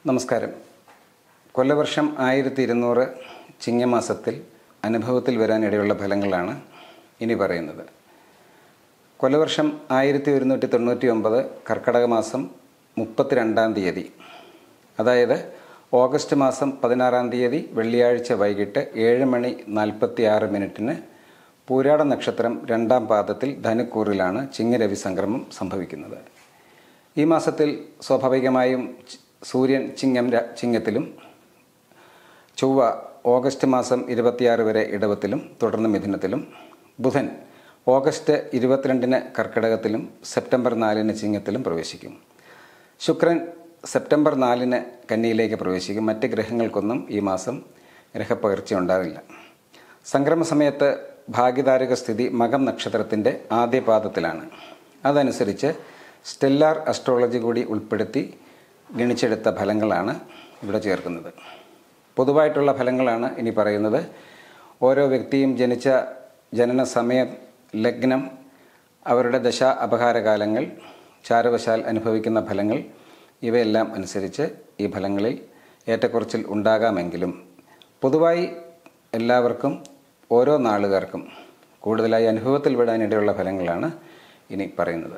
നമസ്കാരം കൊല്ലവർഷം ആയിരത്തി ഇരുന്നൂറ് ചിങ്ങമാസത്തിൽ അനുഭവത്തിൽ വരാനിടയുള്ള ഫലങ്ങളാണ് ഇനി പറയുന്നത് കൊല്ലവർഷം ആയിരത്തി ഒരുന്നൂറ്റി തൊണ്ണൂറ്റി ഒമ്പത് കർക്കടക മാസം മുപ്പത്തിരണ്ടാം തീയതി അതായത് ഓഗസ്റ്റ് മാസം പതിനാറാം തീയതി വെള്ളിയാഴ്ച വൈകിട്ട് ഏഴ് മണി നാൽപ്പത്തി ആറ് മിനിറ്റിന് പൂരാട നക്ഷത്രം രണ്ടാം പാദത്തിൽ ധനുക്കൂറിലാണ് ചിങ്ങരവി സംക്രമം സംഭവിക്കുന്നത് ഈ മാസത്തിൽ സ്വാഭാവികമായും ചി- സൂര്യൻ ചിങ്ങം ര- ചിങ്ങത്തിലും ചൊവ്വ ഓഗസ്റ്റ് മാസം ഇരുപത്തിയാറ് വരെ ഇടവത്തിലും തുടർന്ന് മിഥുനത്തിലും ബുധൻ ഓഗസ്റ്റ് ഇരുപത്തിരണ്ടിന് കർക്കിടകത്തിലും സെപ്റ്റംബർ നാലിന് ചിങ്ങത്തിലും പ്രവേശിക്കും ശുക്രൻ സെപ്റ്റംബർ നാലിന് കന്നിയിലേക്ക് പ്രവേശിക്കും മറ്റ് ഗ്രഹങ്ങൾക്കൊന്നും ഈ മാസം ഗ്രഹപ്പകർച്ച ഉണ്ടാകില്ല സംക്രമ സമയത്ത് ഭാഗ്യതാരക സ്ഥിതി മകം നക്ഷത്രത്തിൻ്റെ ആദ്യ പാദത്തിലാണ് അതനുസരിച്ച് സ്റ്റെല്ലാർ അസ്ട്രോളജി കൂടി ഉൾപ്പെടുത്തി ഗണിച്ചെടുത്ത ഫലങ്ങളാണ് ഇവിടെ ചേർക്കുന്നത് പൊതുവായിട്ടുള്ള ഫലങ്ങളാണ് ഇനി പറയുന്നത് ഓരോ വ്യക്തിയും ജനിച്ച ജനന സമയം ലഗ്നം അവരുടെ ദശ അപകാരകാലങ്ങൾ ചാരവശാൽ അനുഭവിക്കുന്ന ഫലങ്ങൾ ഇവയെല്ലാം അനുസരിച്ച് ഈ ഫലങ്ങളിൽ ഏറ്റക്കുറച്ചിൽ ഉണ്ടാകാമെങ്കിലും പൊതുവായി എല്ലാവർക്കും ഓരോ നാളുകാർക്കും കൂടുതലായി അനുഭവത്തിൽ വിടാനിടയുള്ള ഫലങ്ങളാണ് ഇനി പറയുന്നത്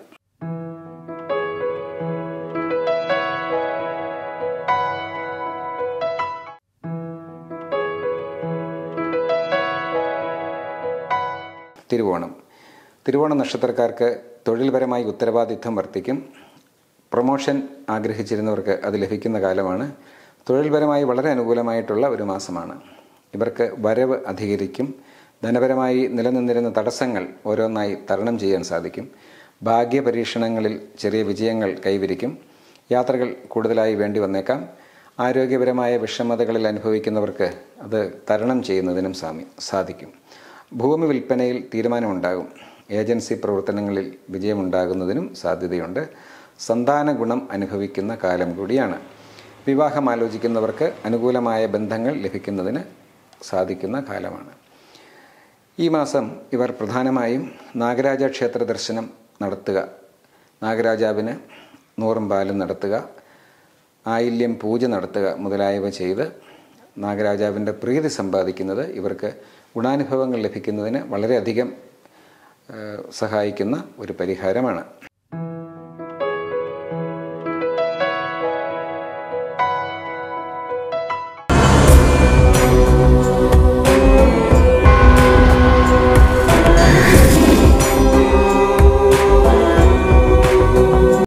തിരുവോണം തിരുവോണ നക്ഷത്രക്കാർക്ക് തൊഴിൽപരമായി ഉത്തരവാദിത്വം വർദ്ധിക്കും പ്രൊമോഷൻ ആഗ്രഹിച്ചിരുന്നവർക്ക് അത് ലഭിക്കുന്ന കാലമാണ് തൊഴിൽപരമായി വളരെ അനുകൂലമായിട്ടുള്ള ഒരു മാസമാണ് ഇവർക്ക് വരവ് അധികരിക്കും ധനപരമായി നിലനിന്നിരുന്ന തടസ്സങ്ങൾ ഓരോന്നായി തരണം ചെയ്യാൻ സാധിക്കും ഭാഗ്യ പരീക്ഷണങ്ങളിൽ ചെറിയ വിജയങ്ങൾ കൈവരിക്കും യാത്രകൾ കൂടുതലായി വേണ്ടി വന്നേക്കാം ആരോഗ്യപരമായ വിഷമതകളിൽ അനുഭവിക്കുന്നവർക്ക് അത് തരണം ചെയ്യുന്നതിനും സാമി സാധിക്കും ഭൂമി വിൽപ്പനയിൽ തീരുമാനമുണ്ടാകും ഏജൻസി പ്രവർത്തനങ്ങളിൽ വിജയമുണ്ടാകുന്നതിനും സാധ്യതയുണ്ട് സന്താന ഗുണം അനുഭവിക്കുന്ന കാലം കൂടിയാണ് വിവാഹം ആലോചിക്കുന്നവർക്ക് അനുകൂലമായ ബന്ധങ്ങൾ ലഭിക്കുന്നതിന് സാധിക്കുന്ന കാലമാണ് ഈ മാസം ഇവർ പ്രധാനമായും നാഗരാജ ക്ഷേത്ര ദർശനം നടത്തുക നാഗരാജാവിന് നൂറും പാലും നടത്തുക ആയില്യം പൂജ നടത്തുക മുതലായവ ചെയ്ത് നാഗരാജാവിൻ്റെ പ്രീതി സമ്പാദിക്കുന്നത് ഇവർക്ക് ഗുണാനുഭവങ്ങൾ ലഭിക്കുന്നതിന് വളരെയധികം ഏഹ്, സഹായിക്കുന്ന ഒരു പരിഹാരമാണ്